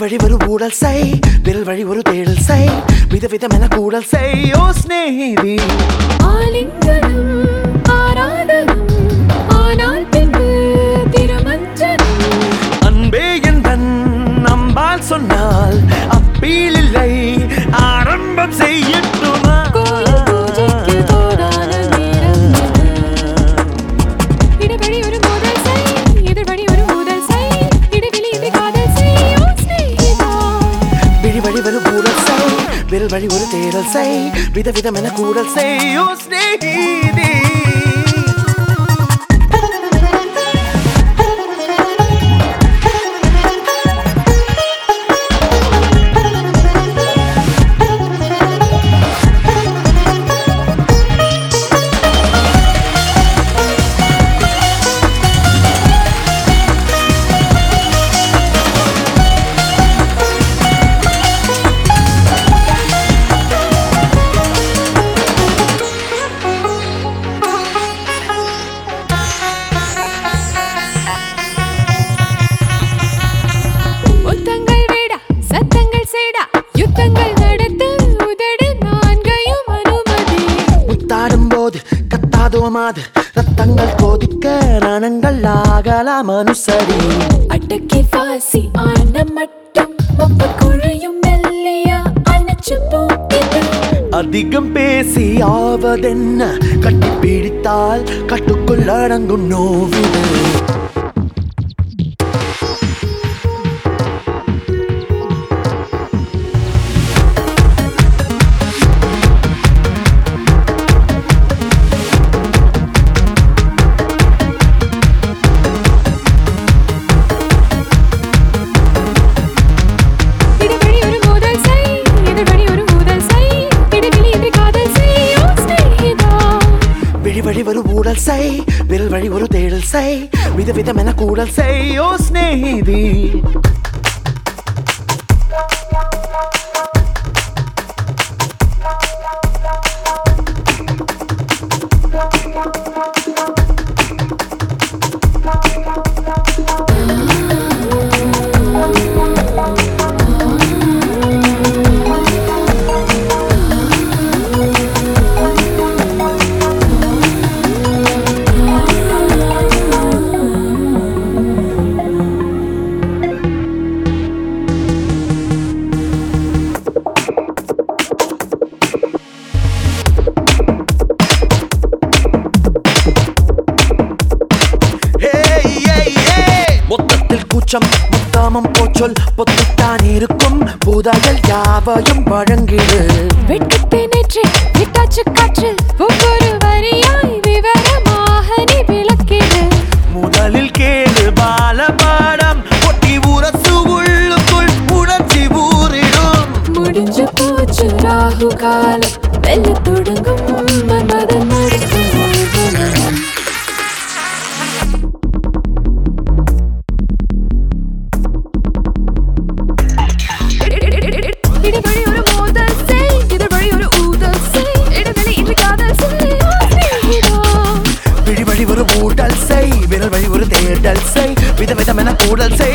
வழி ஒரு ஊடல் செய் விரல் வழி ஒரு தேடல் செய் விதவிதமென கூடல் செய் ஓ ஸ்நேகிதி ஆலிங்கனம் ஆராதனம் ஆனால் பின்பு திருமஞ்சனம் அன்பே எந்தன் நம்பால் சொன்னால் அப்பீல் இல்லை ஆரம்பம் செய்யட்டுமா கோயில் பூஜைக்கு போதான நேரம் இது இடைவெளி ஒரு மோதல் செய் எதிர்வழி ஒரு மோதல் செய் இடைவெளி இது காதல் செய் ஓ சிநேகிதா விழி வழி ஒரு ஊடல் செய் விரல் வழி ஒரு தேடல் செய் விதவிதமென கூடல் செய் ஓ ஸ்நேகிதி முத்தங்கள் வேடா சத்தங்கள் சேடா யுத்தங்கள் நடத்து உதடு நான்கையும் அனுமதி முத்தாடும் போது கத்தாதோ மாது ரத்தங்கள் கொதிக்க ரணங்கள் ஆகலாம் அனுசரி அடக்கி வாசி ஆன மட்டும் ஒப்ப குழையும் மெல்லையா அணைச்சு போக்கிது அதிகம் பேசி ஆவதென்ன கட்டி பிடித்தால் கட்டுக்குள் அடங்கும் நோவிது இடைவெளி ஒரு மோதல் செய் எதிர்வழி ஒரு மோதல் செய் இடைவெளி இது காதல் செய் ஓ சிநேகிதா விழி வழி ஒரு ஊடல் செய் விரல் வழி ஒரு தேடல் செய் விதவிதமென கூடல் செய் ஓ ஸ்நேகிதி Hey, hey, hey! மொத்தத்தில் கூச்சம் முத்தாமம் போச்சொல் பொத்துத்தான் இருக்கும் புதையல் யாவையும் வழங்கிடு வெட்கத்தை நேற்று விட்டாச்சு காற்றில் ஒவ்வொரு வரியாய் விவரமாக நீ விளக்கிடு முதலில் கேளு பாலபாடம் ஒட்டி உரசு உள்ளுக்குள் உணர்ச்சி ஊறிடும் முடிஞ்சு போச்சு ராகு காலம் வெல்ல தொடங்கும் மன்மதன் மறுக்கும் இடைவெளி ஒரு மோதல் செய் எதிர்வழி ஒரு ஊதல் செய் இடைவெளி இன்று காதல் செய் ஓ சிநேகிதா விழி வழி ஒரு ஊடல் செய் விரல் வழி ஒரு தேடல் செய் விதவிதமென கூடல் செய்